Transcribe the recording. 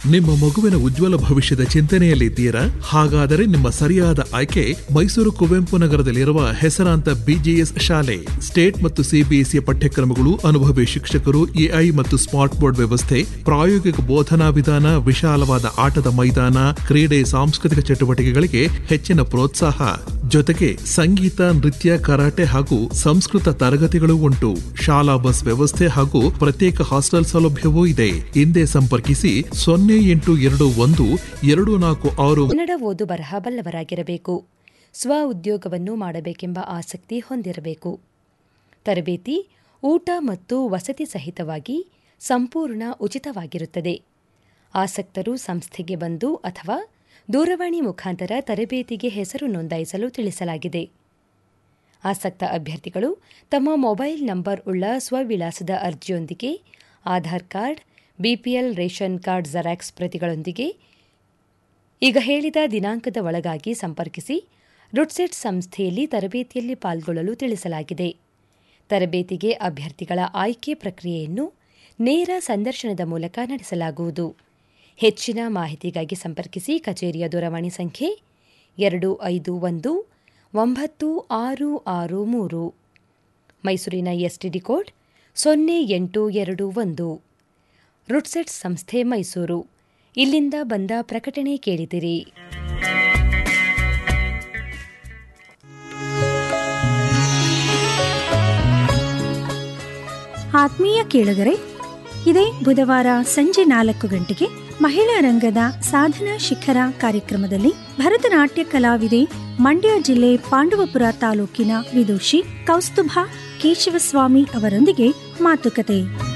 ನಿಮ್ಮ ಮಗುವಿನ ಉಜ್ವಲ ಭವಿಷ್ಯದ ಚಿಂತನೆಯಲ್ಲಿದ್ದೀರಾ ಹಾಗಾದರೆ ನಿಮ್ಮ ಸರಿಯಾದ ಆಯ್ಕೆ ಮೈಸೂರು ಕುವೆಂಪು ನಗರದಲ್ಲಿರುವ ಹೆಸರಾಂತ ಬಿಜಿಎಸ್ ಶಾಲೆ ಸ್ಟೇಟ್ ಮತ್ತು ಸಿಬಿಎಸ್ಇ ಪಠ್ಯಕ್ರಮಗಳು ಅನುಭವಿ ಶಿಕ್ಷಕರು ಎಐ ಮತ್ತು ಸ್ಮಾರ್ಟ್ ಬೋರ್ಡ್ ವ್ಯವಸ್ಥೆ ಪ್ರಾಯೋಗಿಕ ಬೋಧನಾ ವಿಧಾನ ವಿಶಾಲವಾದ ಆಟದ ಮೈದಾನ ಕ್ರೀಡೆ ಸಾಂಸ್ಕೃತಿಕ ಚಟುವಟಿಕೆಗಳಿಗೆ ಹೆಚ್ಚಿನ ಪ್ರೋತ್ಸಾಹ ಜೊತೆಗೆ ಸಂಗೀತ ನೃತ್ಯ ಕರಾಟೆ ಹಾಗೂ ಸಂಸ್ಕೃತ ತರಗತಿಗಳು ಉಂಟು ಶಾಲಾ ಬಸ್ ವ್ಯವಸ್ಥೆ ಹಾಗೂ ಪ್ರತ್ಯೇಕ ಹಾಸ್ಟೆಲ್ ಸೌಲಭ್ಯವೂ ಇದೆ ಹಿಂದೆ ಸಂಪರ್ಕಿಸಿ ಸೊನ್ನೆ ಎಂಟು ಎರಡು ಒಂದು ಎರಡು ನಾಲ್ಕು ಆರು ಕನ್ನಡ ಓದು ಬರಹ ಬಲ್ಲವರಾಗಿರಬೇಕು ಸ್ವ ಉದ್ಯೋಗವನ್ನು ಮಾಡಬೇಕೆಂಬ ಆಸಕ್ತಿ ಹೊಂದಿರಬೇಕು ತರಬೇತಿ ಊಟ ಮತ್ತು ವಸತಿ ಸಹಿತವಾಗಿ ಸಂಪೂರ್ಣ ಉಚಿತವಾಗಿರುತ್ತದೆ ಆಸಕ್ತರು ಸಂಸ್ಥೆಗೆ ಬಂದು ಅಥವಾ ದೂರವಾಣಿ ಮುಖಾಂತರ ತರಬೇತಿಗೆ ಹೆಸರು ನೋಂದಾಯಿಸಲು ತಿಳಿಸಲಾಗಿದೆ ಆಸಕ್ತ ಅಭ್ಯರ್ಥಿಗಳು ತಮ್ಮ ಮೊಬೈಲ್ ನಂಬರ್ ಉಳ್ಳ ಸ್ವವಿಳಾಸದ ಅರ್ಜಿಯೊಂದಿಗೆ Aadhaar card BPL ration card xerox ಪ್ರತಿಗಳೊಂದಿಗೆ ಈಗ ಹೇಳಿದ ದಿನಾಂಕದ ಒಳಗಾಗಿ ಸಂಪರ್ಕಿಸಿ ರುಡ್ಸೆಟ್ ಸಂಸ್ಥೆಯಲ್ಲಿ ತರಬೇತಿಯಲ್ಲಿ ಪಾಲ್ಗೊಳ್ಳಲು ತಿಳಿಸಲಾಗಿದೆ ತರಬೇತಿಗೆ ಅಭ್ಯರ್ಥಿಗಳ ಆಯ್ಕೆ ಪ್ರಕ್ರಿಯೆಯನ್ನು ನೇರ ಸಂದರ್ಶನದ ಮೂಲಕ ನಡೆಸಲಾಗುವುದು ಹೆಚ್ಚಿನ ಮಾಹಿತಿಗಾಗಿ ಸಂಪರ್ಕಿಸಿ ಕಚೇರಿಯ ದೂರವಾಣಿ ಸಂಖ್ಯೆ ಎರಡು ಐದು ಒಂದು ಒಂಬತ್ತು ಆರು ಆರು ಮೂರು ಮೈಸೂರಿನ ಎಸ್ಟಿಡಿ ಕೋಡ್ ಸೊನ್ನೆ ಎಂಟು ಎರಡು ಒಂದು ರುಡ್ಸೆಟ್ ಸಂಸ್ಥೆ ಮೈಸೂರು ಇಲ್ಲಿಂದ ಬಂದ ಪ್ರಕಟಣೆ ಕೇಳಿದಿರಿ ಆತ್ಮೀಯ ಕೇಳುಗರೆ ಇದೇ ಬುಧವಾರ ಸಂಜೆ ನಾಲ್ಕು ಗಂಟೆಗೆ ಮಹಿಳಾ ರಂಗದ ಸಾಧನಾ ಶಿಖರ ಕಾರ್ಯಕ್ರಮದಲ್ಲಿ ಭರತನಾಟ್ಯ ಕಲಾವಿದೆ ಮಂಡ್ಯ ಜಿಲ್ಲೆ ಪಾಂಡವಪುರ ತಾಲೂಕಿನ ವಿದುಷಿ ಕೌಸ್ತುಭ ಕೇಶವಸ್ವಾಮಿ ಅವರೊಂದಿಗೆ ಮಾತುಕತೆ